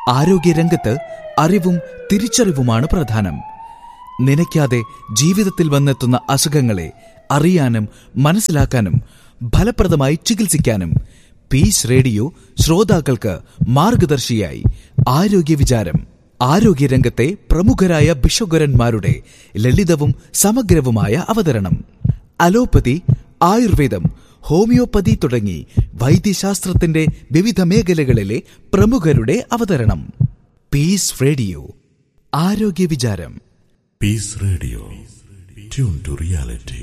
ആരോഗ്യരംഗത്ത് അറിവും തിരിച്ചറിവുമാണ് പ്രധാനം നനയ്ക്കാതെ ജീവിതത്തിൽ വന്നെത്തുന്ന അസുഖങ്ങളെ അറിയാനും മനസ്സിലാക്കാനും ഫലപ്രദമായി ചികിത്സിക്കാനും പീസ് റേഡിയോ ശ്രോതാക്കൾക്ക് മാർഗദർശിയായി ആരോഗ്യ വിചാരം ആരോഗ്യരംഗത്തെ പ്രമുഖരായ ഭിഷഗ്വരന്മാരുടെ ലളിതവും സമഗ്രവുമായ അവതരണം അലോപ്പതി ആയുർവേദം ഹോമിയോപ്പതി തുടങ്ങി വൈദ്യശാസ്ത്രത്തിന്റെ വിവിധ മേഖലകളിലെ പ്രമുഖരുടെ അവതരണം പീസ് റേഡിയോ ആരോഗ്യ വിചാരം Peace Radio. Tune to reality.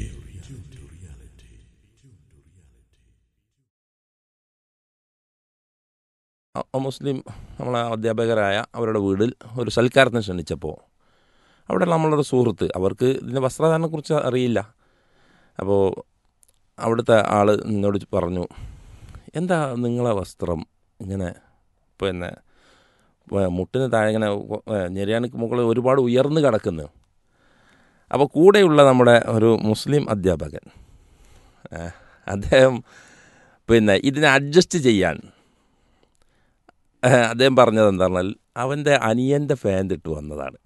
അ- മുസ്ലിം നമ്മളെ അധ്യാപകരായ അവരുടെ വീട്ടിൽ ഒരു സൽക്കാരത്തിന് ക്ഷണിച്ചപ്പോൾ അവിടെ നമ്മളുടെ സുഹൃത്ത് അവർക്ക് ഇതിൻ്റെ വസ്ത്രധാരണത്തെക്കുറിച്ച് അറിയില്ല അപ്പോൾ അവിടുത്തെ ആൾ എന്നോട് പറഞ്ഞു എന്താ നിങ്ങളെ വസ്ത്രം ഇങ്ങനെ പിന്നെ വ- മുട്ടിന് താഴെ ഇങ്ങനെ ഞെരിയാണിക്ക് മുകളിൽ ഒരുപാട് ഉയർന്നു കിടക്കുന്നു അപ്പോൾ കൂടെയുള്ള നമ്മുടെ ഒരു മുസ്ലിം അധ്യാപകൻ ഏ, അദ്ദേഹം പിന്നെ ഇതിനെ അഡ്ജസ്റ്റ് ചെയ്യാൻ ഏഹ് അദ്ദേഹം പറഞ്ഞത് എന്താണെന്നാൽ അവൻ്റെ അനിയൻ്റെ ഫാൻ ഇട്ട് വന്നതാണ്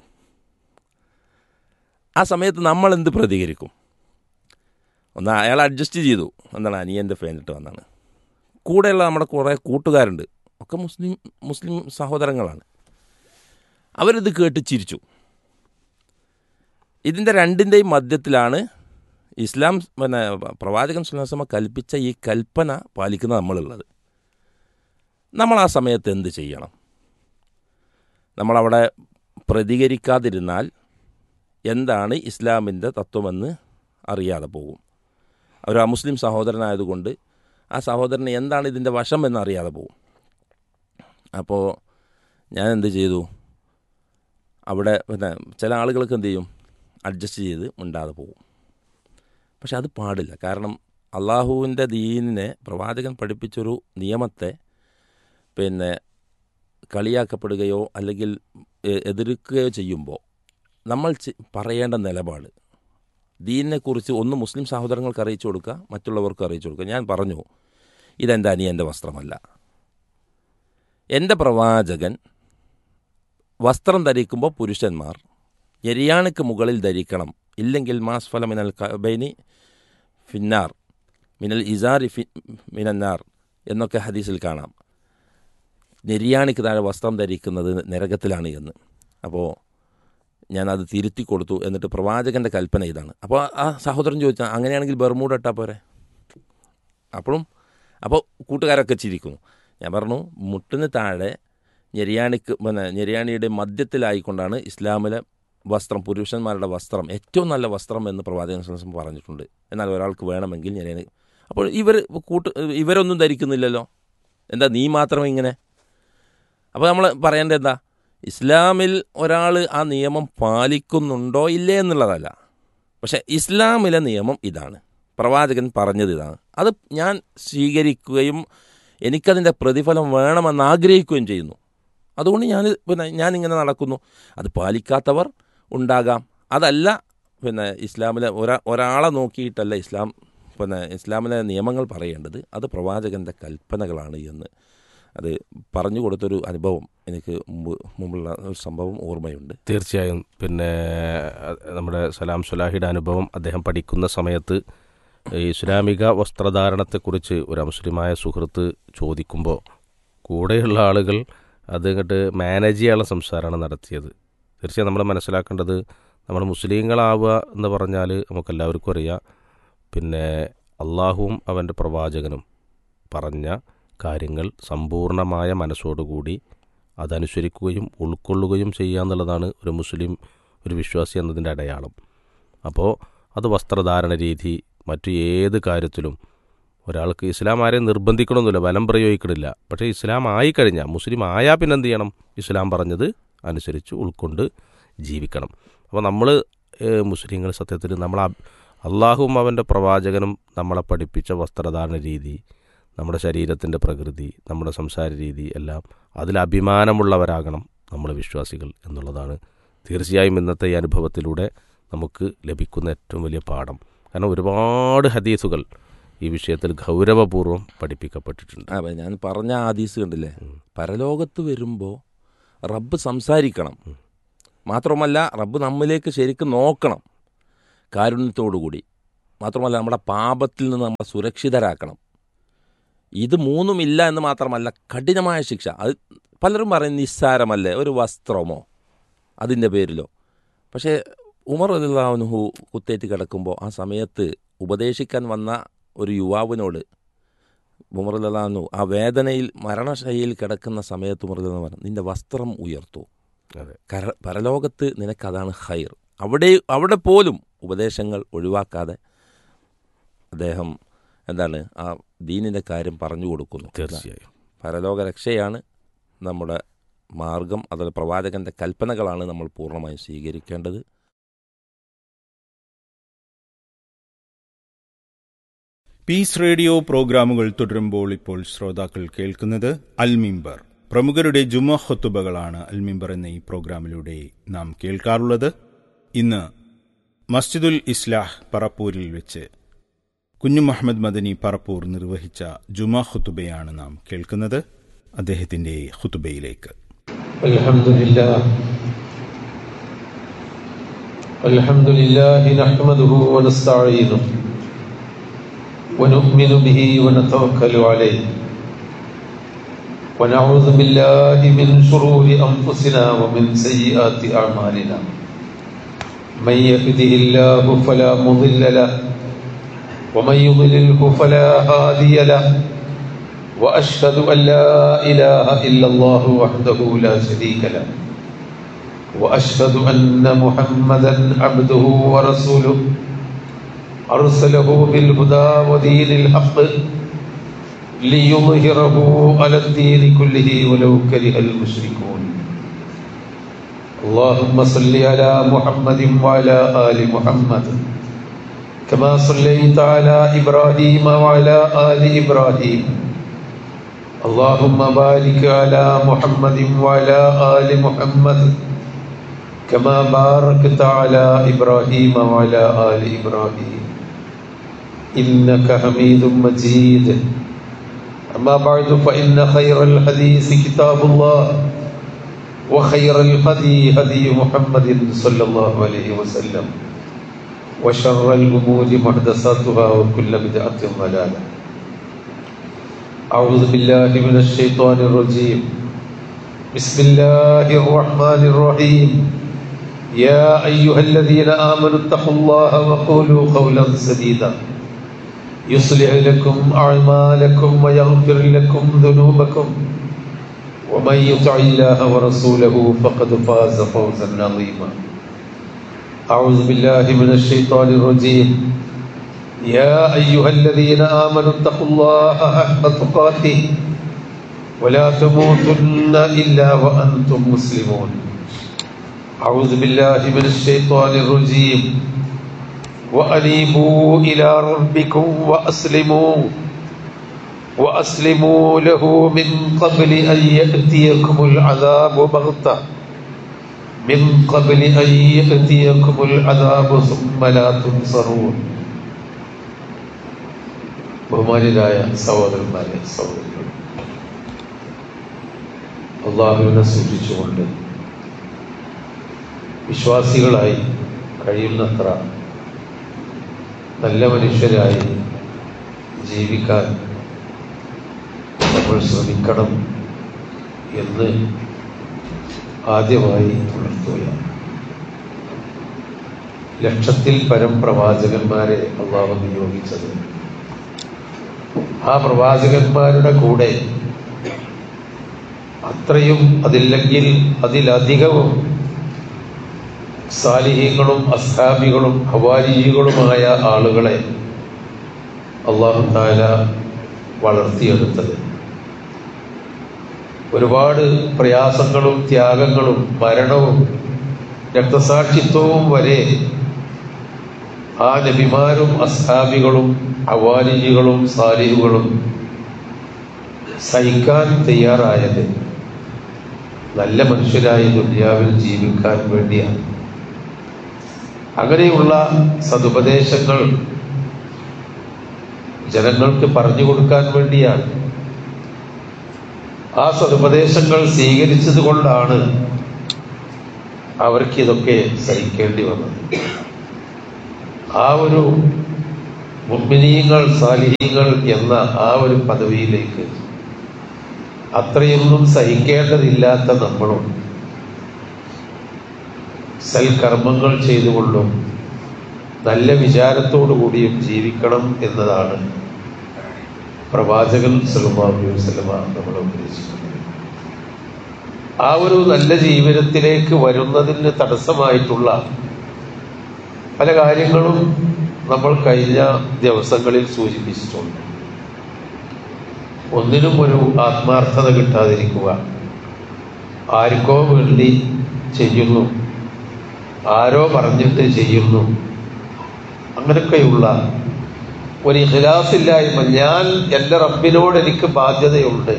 ആ സമയത്ത് നമ്മൾ എന്ത് പ്രതികരിക്കും ഒന്ന് അയാൾ അഡ്ജസ്റ്റ് ചെയ്തു എന്താണ് അനിയൻ്റെ ഫാൻ ഇട്ട് വന്നതാണ് കൂടെയുള്ള നമ്മുടെ കുറേ കൂട്ടുകാരുണ്ട് ഒക്കെ മുസ്ലിം മുസ്ലിം സഹോദരങ്ങളാണ് അവരിത് കേട്ട് ചിരിച്ചു ഇതിൻ്റെ രണ്ടിൻ്റെയും മധ്യത്തിലാണ് ഇസ്ലാം പിന്നെ പ്രവാചകൻ സുല്ലാസമ കൽപ്പിച്ച ഈ കൽപ്പന പാലിക്കുന്ന നമ്മളുള്ളത് നമ്മൾ ആ സമയത്ത് എന്ത് ചെയ്യണം നമ്മളവിടെ പ്രതികരിക്കാതിരുന്നാൽ എന്താണ് ഇസ്ലാമിൻ്റെ തത്വമെന്ന് അറിയാതെ പോകും ഒരു അമുസ്ലിം സഹോദരനായതുകൊണ്ട് ആ സഹോദരന് എന്താണ് ഇതിൻ്റെ വശം എന്ന് അറിയാതെ പോകും അപ്പോൾ ഞാൻ എന്ത് ചെയ്തു അവിടെ പിന്നെ ചില ആളുകൾക്ക് എന്ത് ചെയ്യും അഡ്ജസ്റ്റ് ചെയ്ത് മിണ്ടാതെ പോകും പക്ഷെ അത് പാടില്ല കാരണം അള്ളാഹുവിൻ്റെ ദീനിനെ പ്രവാചകൻ പഠിപ്പിച്ചൊരു നിയമത്തെ പിന്നെ കളിയാക്കപ്പെടുകയോ അല്ലെങ്കിൽ എ- എതിർക്കുകയോ ചെയ്യുമ്പോൾ നമ്മൾ ചെ- പറയേണ്ട നിലപാട് ദീനിനെക്കുറിച്ച് ഒന്ന് മുസ്ലിം സഹോദരങ്ങൾക്ക് അറിയിച്ചു കൊടുക്കുക മറ്റുള്ളവർക്ക് അറിയിച്ചു കൊടുക്കുക ഞാൻ പറഞ്ഞു ഇതെൻ്റെ അനിയൻ്റെ വസ്ത്രമല്ല എൻ്റെ പ്രവാചകൻ വസ്ത്രം ധരിക്കുമ്പോൾ പുരുഷന്മാർ എരിയാണിക്ക് മുകളിൽ ധരിക്കണം ഇല്ലെങ്കിൽ മാസ്ഫല മിനൽ കബൈനി ഫിന്നാർ മിനൽ ഇസാറി ഫി മിനന്നാർ എന്നൊക്കെ ഹദീസിൽ കാണാം നെരിയാണിക്ക് താഴെ വസ്ത്രം ധരിക്കുന്നത് നരകത്തിലാണ് എന്ന് അപ്പോൾ ഞാനത് തിരുത്തി കൊടുത്തു എന്നിട്ട് പ്രവാചകൻ്റെ കൽപ്പന ഇതാണ് അപ്പോൾ ആ സഹോദരൻ ചോദിച്ചാൽ അങ്ങനെയാണെങ്കിൽ ബർമൂഡ് ഇട്ടാൽ പോരെ അപ്പോഴും അപ്പോൾ കൂട്ടുകാരൊക്കെ ചിരിക്കുന്നു ഞാൻ പറഞ്ഞു മുട്ടിന് താഴെ ഞെരിയാണിക്ക് പിന്നെ ഞെരിയാണിയുടെ മധ്യത്തിലായിക്കൊണ്ടാണ് ഇസ്ലാമിലെ വസ്ത്രം പുരുഷന്മാരുടെ വസ്ത്രം ഏറ്റവും നല്ല വസ്ത്രം എന്ന് പ്രവാചകൻ സ്വലം വസല്ലം പറഞ്ഞിട്ടുണ്ട് എന്നാൽ ഒരാൾക്ക് വേണമെങ്കിൽ ഞെരിയാണി അപ്പോൾ ഇവർ കൂട്ട് ഇവരൊന്നും ധരിക്കുന്നില്ലല്ലോ എന്താ നീ മാത്രം ഇങ്ങനെ അപ്പോൾ നമ്മൾ പറയേണ്ടത് എന്താ ഇസ്ലാമിൽ ഒരാൾ ആ നിയമം പാലിക്കുന്നുണ്ടോ ഇല്ലേ എന്നുള്ളതല്ല പക്ഷേ ഇസ്ലാമിലെ നിയമം ഇതാണ് പ്രവാചകൻ പറഞ്ഞത് ഇതാണ് അത് ഞാൻ സ്വീകരിക്കുകയും എനിക്കതിൻ്റെ പ്രതിഫലം വേണമെന്ന് ആഗ്രഹിക്കുകയും ചെയ്യുന്നു അതുകൊണ്ട് ഞാൻ പിന്നെ ഞാനിങ്ങനെ നടക്കുന്നു അത് പാലിക്കാത്തവർ ഉണ്ടാകാം അതല്ല പിന്നെ ഇസ്ലാമിലെ ഒരാ ഒരാളെ നോക്കിയിട്ടല്ല ഇസ്ലാം പിന്നെ ഇസ്ലാമിലെ നിയമങ്ങൾ പറയേണ്ടത് അത് പ്രവാചകൻ്റെ കൽപ്പനകളാണ് എന്ന് അത് പറഞ്ഞു കൊടുത്തൊരു അനുഭവം എനിക്ക് മുമ്പ് മുമ്പുള്ള ഒരു സംഭവം ഓർമ്മയുണ്ട് തീർച്ചയായും പിന്നെ അഹ് നമ്മുടെ സലാം സുലാഹിയുടെ അനുഭവം അദ്ദേഹം പഠിക്കുന്ന സമയത്ത് ഈ ഇസ്ലാമിക വസ്ത്രധാരണത്തെക്കുറിച്ച് ഒരു മുസ്ലിമായ സുഹൃത്ത് ചോദിക്കുമ്പോൾ കൂടെയുള്ള ആളുകൾ അത് ഇങ്ങോട്ട് മാനേജ് ചെയ്യാനുള്ള സംസാരമാണ് നടത്തിയത് തീർച്ചയായും നമ്മൾ മനസ്സിലാക്കേണ്ടത് നമ്മൾ മുസ്ലിങ്ങളാവുക എന്ന് പറഞ്ഞാൽ നമുക്കെല്ലാവർക്കും അറിയാം പിന്നെ അള്ളാഹുവും അവൻ്റെ പ്രവാചകനും പറഞ്ഞ കാര്യങ്ങൾ സമ്പൂർണ്ണമായ മനസ്സോടുകൂടി അതനുസരിക്കുകയും ഉൾക്കൊള്ളുകയും ചെയ്യുക എന്നുള്ളതാണ് ഒരു മുസ്ലിം ഒരു വിശ്വാസി എന്നതിൻ്റെ അടയാളം അപ്പോൾ അത് വസ്ത്രധാരണ രീതി മറ്റു ഏത് കാര്യത്തിലും ഒരാൾക്ക് ഇസ്ലാം ആരെയും നിർബന്ധിക്കണമെന്നില്ല ബലം പ്രയോഗിക്കണില്ല പക്ഷേ ഇസ്ലാം ആയിക്കഴിഞ്ഞാൽ മുസ്ലിം ആയാൽ പിന്നെ എന്ത് ചെയ്യണം ഇസ്ലാം പറഞ്ഞത് അനുസരിച്ച് ഉൾക്കൊണ്ട് ജീവിക്കണം അപ്പോൾ നമ്മൾ മുസ്ലിങ്ങൾ സത്യത്തിൽ നമ്മൾ അള്ളാഹുവും അവൻ്റെ പ്രവാചകനും നമ്മളെ പഠിപ്പിച്ച വസ്ത്രധാരണ രീതി നമ്മുടെ ശരീരത്തിൻ്റെ പ്രകൃതി നമ്മുടെ സംസാര രീതി എല്ലാം അതിൽ അഭിമാനമുള്ളവരാകണം നമ്മൾ വിശ്വാസികൾ എന്നുള്ളതാണ് തീർച്ചയായും ഇന്നത്തെ ഈ അനുഭവത്തിലൂടെ നമുക്ക് ലഭിക്കുന്ന ഏറ്റവും വലിയ പാഠം കാരണം ഒരുപാട് ഹദീസുകൾ ഈ വിഷയത്തിൽ ഗൗരവപൂർവ്വം പഠിപ്പിക്കപ്പെട്ടിട്ടുണ്ട് ആ ഞാൻ പറഞ്ഞ ആദീസ് കണ്ടില്ലേ പരലോകത്ത് വരുമ്പോൾ റബ്ബ് സംസാരിക്കണം മാത്രമല്ല റബ്ബ് നമ്മിലേക്ക് ശരിക്കും നോക്കണം കാരുണ്യത്തോടുകൂടി മാത്രമല്ല നമ്മുടെ പാപത്തിൽ നിന്ന് നമ്മളെ സുരക്ഷിതരാക്കണം ഇത് മൂന്നുമില്ല എന്ന് മാത്രമല്ല കഠിനമായ ശിക്ഷ അത് പലരും പറയും നിസ്സാരമല്ലേ ഒരു വസ്ത്രമോ അതിൻ്റെ പേരിലോ പക്ഷേ ഉമർ അലിള്ളാഹുനുഹു കുത്തേറ്റ് കിടക്കുമ്പോൾ ആ സമയത്ത് ഉപദേശിക്കാൻ വന്ന ഒരു യുവാവിനോട് ഉമർ അലിള്ളാഹു ആ വേദനയിൽ മരണശൈലിയിൽ കിടക്കുന്ന സമയത്ത് ഉമർ അലിള്ളാഹു പറഞ്ഞു നിന്റെ വസ്ത്രം ഉയർത്തു അതെ കര പരലോകത്ത് നിനക്കതാണ് ഹൈർ അവിടെ അവിടെ പോലും ഉപദേശങ്ങൾ ഒഴിവാക്കാതെ അദ്ദേഹം എന്താണ് ആ ദീനിൻ്റെ കാര്യം പറഞ്ഞു കൊടുക്കുന്നു തീർച്ചയായും പരലോക രക്ഷയാണ് നമ്മുടെ മാർഗം അതുപോലെ പ്രവാചകന്റെ കൽപ്പനകളാണ് നമ്മൾ പൂർണ്ണമായും സ്വീകരിക്കേണ്ടത് പീസ് റേഡിയോ പ്രോഗ്രാമുകൾ തുടരുമ്പോൾ ഇപ്പോൾ ശ്രോതാക്കൾ കേൾക്കുന്നത് അൽമിംബർ പ്രമുഖരുടെ ജുമ ഹൊത്തുബകളാണ് അൽമിംബർ എന്ന ഈ പ്രോഗ്രാമിലൂടെ നാം കേൾക്കാറുള്ളത് ഇന്ന് മസ്ജിദുൽ ഇസ്ലാഹ് പറപ്പൂരിൽ വെച്ച് കുഞ്ഞു മുഹമ്മദ് മദനി പറപ്പൂർ നിർവഹിച്ച ജുമ ഹുത്തുബയാണ് നാം കേൾക്കുന്നത് അദ്ദേഹത്തിന്റെ ഹുത്തുബയിലേക്ക് الحمد لله الحمد لله نحمده ونستعينه ونؤمن به ونتوكل عليه ونعوذ بالله من شرور أنفسنا ومن سيئات أعمالنا من يهده الله فلا مضل له ومن يضلله فلا هادي له واشهد ان لا اله الا الله وحده لا شريك له واشهد ان محمدا عبده ورسوله ارسله بالهدى ودين الحق ليظهره على الدين كله ولو كره المشركون اللهم صل على محمد وعلى ال محمد كما صليت على ابراهيم وعلى ال ابراهيم اللهم بارك على محمد وعلى آل محمد كما باركت على إبراهيم وعلى آل إبراهيم إنك حميد مجيد أما بعد فإن خير الحديث كتاب الله وخير الهدي هدي محمد صلى الله عليه وسلم وشر الأمور محدثاتها وكل بدعة ضلالة أعوذ بالله من الشيطان الرجيم بسم الله الرحمن الرحيم يا أيها الذين آمنوا اتقوا الله وقولوا قولا سديدا يصلح لكم أعمالكم ويغفر لكم ذنوبكم ومن يطع الله ورسوله فقد فاز فوزا عظيما أعوذ بالله من الشيطان الرجيم يا أيها الذين آمنوا اتقوا الله حق تقاته ولا تموتن إلا وأنتم مسلمون أعوذ بالله من الشيطان الرجيم وأنيبوا إلى ربكم وأسلموا وأسلموا له من قبل أن يأتيكم العذاب بغتة من قبل أن يأتيكم العذاب ثم لا تنصرون ബഹുമാനിരായ സഹോദരന്മാരെ സഹോദരികൾ അള്ളാഹുവിനെ സൂക്ഷിച്ചുകൊണ്ട് വിശ്വാസികളായി കഴിയുന്നത്ര നല്ല മനുഷ്യരായി ജീവിക്കാൻ നമ്മൾ ശ്രമിക്കണം എന്ന് ആദ്യമായി ഉണർത്തുകയാണ് ലക്ഷത്തിൽ പരം പ്രവാചകന്മാരെ അള്ളാഹു നിയോഗിച്ചത് ആ പ്രവാചകന്മാരുടെ കൂടെ അത്രയും അതില്ലെങ്കിൽ അതിലധികവും സാലിഹ്യങ്ങളും അസ്ഹാബികളും ഹവാരികളുമായ ആളുകളെ അള്ളാഹു താല വളർത്തിയെടുത്തത് ഒരുപാട് പ്രയാസങ്ങളും ത്യാഗങ്ങളും മരണവും രക്തസാക്ഷിത്വവും വരെ ആ നബിമാരും അസ്ഹാബികളും അവാലിജികളും സാലിഹുകളും സഹിക്കാൻ തയ്യാറായത് നല്ല മനുഷ്യരായ ദുര്യാവിൽ ജീവിക്കാൻ വേണ്ടിയാണ് അങ്ങനെയുള്ള സതുപദേശങ്ങൾ ജനങ്ങൾക്ക് പറഞ്ഞു കൊടുക്കാൻ വേണ്ടിയാണ് ആ സതുപദേശങ്ങൾ സ്വീകരിച്ചത് കൊണ്ടാണ് അവർക്ക് ഇതൊക്കെ സഹിക്കേണ്ടി വന്നത് ആ ഒരു മുമ്മിനീങ്ങൾ സാലിഹീങ്ങൾ എന്ന ആ ഒരു പദവിയിലേക്ക് അത്രയൊന്നും സഹിക്കേണ്ടതില്ലാത്ത നമ്മളും സൽക്കർമ്മങ്ങൾ ചെയ്തുകൊണ്ടും നല്ല വിചാരത്തോടു കൂടിയും ജീവിക്കണം എന്നതാണ് പ്രവാചകൻ സലുമാബി വസ്ലമ നമ്മൾ ഉപദേശിക്കുന്നത് ആ ഒരു നല്ല ജീവിതത്തിലേക്ക് വരുന്നതിന് തടസ്സമായിട്ടുള്ള പല കാര്യങ്ങളും നമ്മൾ കഴിഞ്ഞ ദിവസങ്ങളിൽ സൂചിപ്പിച്ചിട്ടുണ്ട് ഒന്നിനും ഒരു ആത്മാർത്ഥത കിട്ടാതിരിക്കുക ആർക്കോ വേണ്ടി ചെയ്യുന്നു ആരോ പറഞ്ഞിട്ട് ചെയ്യുന്നു അങ്ങനെയൊക്കെയുള്ള ഒരു ഇഖ്ലാസില്ലായ്മ ഞാൻ എൻ്റെ റബ്ബിനോട് എനിക്ക് ബാധ്യതയുണ്ട്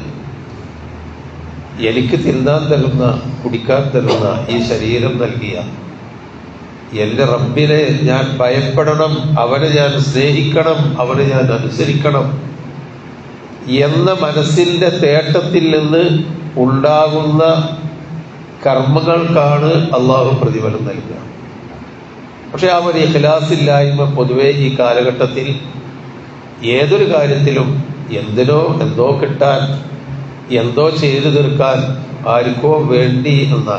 എനിക്ക് തിന്നാൻ തരുന്ന കുടിക്കാൻ തരുന്ന ഈ ശരീരം നൽകിയ എൻ്റെ റബ്ബിനെ ഞാൻ ഭയപ്പെടണം അവനെ ഞാൻ സ്നേഹിക്കണം അവനെ ഞാൻ അനുസരിക്കണം എന്ന മനസ്സിന്റെ തേട്ടത്തിൽ നിന്ന് ഉണ്ടാകുന്ന കർമ്മങ്ങൾക്കാണ് അള്ളാഹു പ്രതിഫലം നൽകുക പക്ഷെ ആ ഒരു ഇഖ്ലാസില്ലായ്മ പൊതുവെ ഈ കാലഘട്ടത്തിൽ ഏതൊരു കാര്യത്തിലും എന്തിനോ എന്തോ കിട്ടാൻ എന്തോ ചെയ്തു തീർക്കാൻ ആർക്കോ വേണ്ടി എന്ന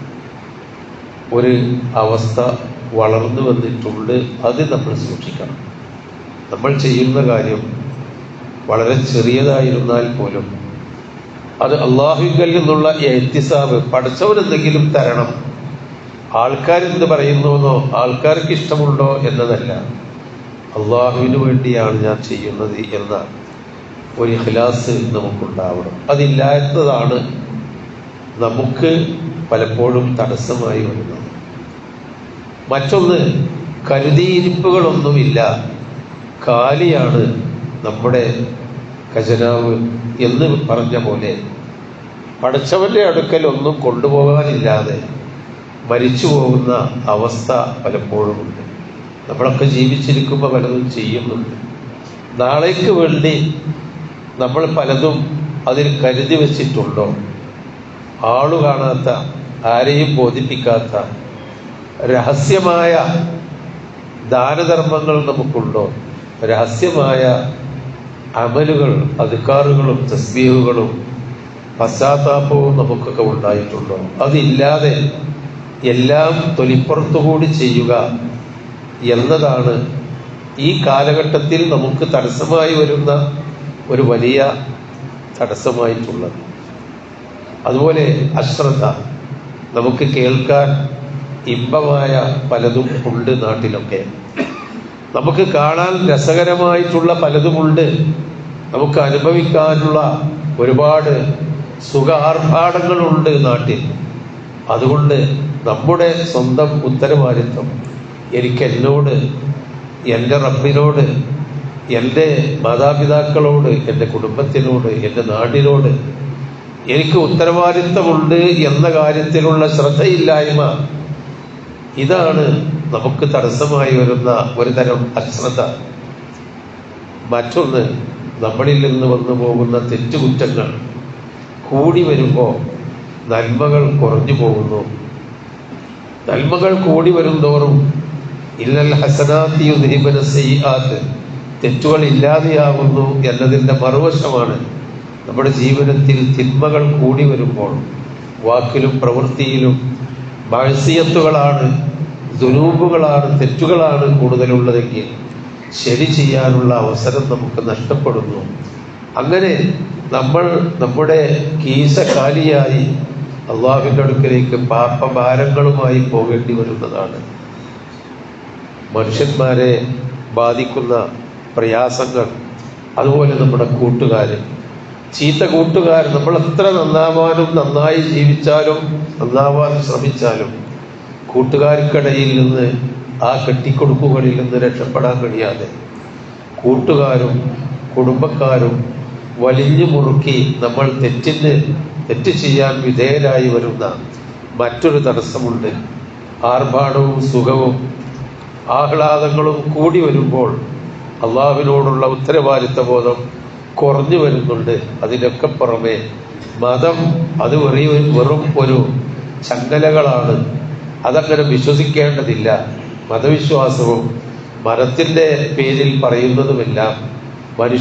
ഒരു അവസ്ഥ വളർന്നു വന്നിട്ടുണ്ട് അത് നമ്മൾ സൂക്ഷിക്കണം നമ്മൾ ചെയ്യുന്ന കാര്യം വളരെ ചെറിയതായിരുന്നാൽ പോലും അത് അള്ളാഹുങ്കൽ നിന്നുള്ള എത്തിസാബ് പഠിച്ചവൻ എന്തെങ്കിലും തരണം ആൾക്കാരെന്ത് പറയുന്നുവെന്നോ ആൾക്കാർക്ക് ഇഷ്ടമുണ്ടോ എന്നതല്ല അള്ളാഹുവിന് വേണ്ടിയാണ് ഞാൻ ചെയ്യുന്നത് എന്ന ഒരു ഇഖ്ലാസ് നമുക്കുണ്ടാവണം അതില്ലാത്തതാണ് നമുക്ക് പലപ്പോഴും തടസ്സമായി വരുന്നത് മറ്റൊന്ന് കരുതിയിരിപ്പുകളൊന്നുമില്ല കാലിയാണ് നമ്മുടെ ഖജനാവ് എന്ന് പറഞ്ഞ പോലെ പഠിച്ചവന്റെ അടുക്കൽ ഒന്നും കൊണ്ടുപോകാനില്ലാതെ മരിച്ചു പോകുന്ന അവസ്ഥ പലപ്പോഴും ഉണ്ട് നമ്മളൊക്കെ ജീവിച്ചിരിക്കുമ്പോൾ പലതും ചെയ്യുന്നുണ്ട് നാളേക്ക് വേണ്ടി നമ്മൾ പലതും അതിൽ കരുതി വെച്ചിട്ടുണ്ടോ ആളു കാണാത്ത ആരെയും ബോധിപ്പിക്കാത്ത രഹസ്യമായ ദാനധർമ്മങ്ങൾ നമുക്കുണ്ടോ രഹസ്യമായ അമലുകൾ അധികാറുകളും തസ്ബീഹുകളും പശ്ചാത്താപവും നമുക്കൊക്കെ ഉണ്ടായിട്ടുണ്ടോ അതില്ലാതെ എല്ലാം തൊലിപ്പുറത്തുകൂടി ചെയ്യുക എന്നതാണ് ഈ കാലഘട്ടത്തിൽ നമുക്ക് തടസ്സമായി വരുന്ന ഒരു വലിയ തടസ്സമായിട്ടുള്ളത് അതുപോലെ അശ്രദ്ധ നമുക്ക് കേൾക്കാൻ ഇമ്പമായ പലതും ഉണ്ട് നാട്ടിലൊക്കെ നമുക്ക് കാണാൻ രസകരമായിട്ടുള്ള പലതുമുണ്ട് നമുക്ക് അനുഭവിക്കാനുള്ള ഒരുപാട് സുഖ ആർഭാടങ്ങളുണ്ട് നാട്ടിൽ അതുകൊണ്ട് നമ്മുടെ സ്വന്തം ഉത്തരവാദിത്വം എനിക്ക് എന്നോട് എൻ്റെ റബ്ബിനോട് എൻ്റെ മാതാപിതാക്കളോട് എൻ്റെ കുടുംബത്തിനോട് എൻ്റെ നാടിനോട് എനിക്ക് ഉത്തരവാദിത്തമുണ്ട് എന്ന കാര്യത്തിലുള്ള ശ്രദ്ധയില്ലായ്മ ഇതാണ് നമുക്ക് തടസ്സമായി വരുന്ന ഒരു തരം അശ്രദ്ധ മറ്റൊന്ന് നമ്മളിൽ നിന്ന് വന്നു പോകുന്ന തെറ്റുകുറ്റങ്ങൾ കൂടി വരുമ്പോൾ നന്മകൾ കുറഞ്ഞു പോകുന്നു നന്മകൾ കൂടി വരുംതോറും ഇല്ലൽ ഹസനാത്തി ഉദ്ദീപന സയ്യാത്ത് തെറ്റുകൾ ഇല്ലാതെയാകുന്നു എന്നതിൻ്റെ മറുവശമാണ് നമ്മുടെ ജീവിതത്തിൽ തിന്മകൾ കൂടി വരുമ്പോൾ വാക്കിലും പ്രവൃത്തിയിലും മഴസിയത്തുകളാണ് ദുരൂപുകളാണ് തെറ്റുകളാണ് കൂടുതലുള്ളതെങ്കിൽ ശരി ചെയ്യാനുള്ള അവസരം നമുക്ക് നഷ്ടപ്പെടുന്നു അങ്ങനെ നമ്മൾ നമ്മുടെ കീശ കാലിയായി അള്ളാഹുവിൻ്റെ അടുക്കലേക്ക് പാപഭാരങ്ങളുമായി പോകേണ്ടി വരുന്നതാണ് മനുഷ്യന്മാരെ ബാധിക്കുന്ന പ്രയാസങ്ങൾ അതുപോലെ നമ്മുടെ കൂട്ടുകാർ ചീത്ത കൂട്ടുകാർ നമ്മൾ എത്ര നന്നാവാനും നന്നായി ജീവിച്ചാലും നന്നാവാൻ ശ്രമിച്ചാലും കൂട്ടുകാർക്കിടയിൽ നിന്ന് ആ കെട്ടിക്കൊടുക്കുകളിൽ നിന്ന് രക്ഷപ്പെടാൻ കഴിയാതെ കൂട്ടുകാരും കുടുംബക്കാരും വലിഞ്ഞു മുറുക്കി നമ്മൾ തെറ്റിന് തെറ്റ് ചെയ്യാൻ വിധേയരായി വരുന്ന മറ്റൊരു തടസ്സമുണ്ട് ആർഭാടവും സുഖവും ആഹ്ലാദങ്ങളും കൂടി വരുമ്പോൾ അള്ളാഹുവിനോടുള്ള ഉത്തരവാദിത്ത ബോധം കുറഞ്ഞു വരുന്നുണ്ട് അതിനൊക്കെ പുറമെ മതം അത് വെറിയ വെറും ഒരു ചങ്ങലകളാണ് അതങ്ങനെ വിശ്വസിക്കേണ്ടതില്ല മതവിശ്വാസവും മതത്തിന്റെ പേരിൽ പറയുന്നതുമെല്ലാം മനുഷ്യ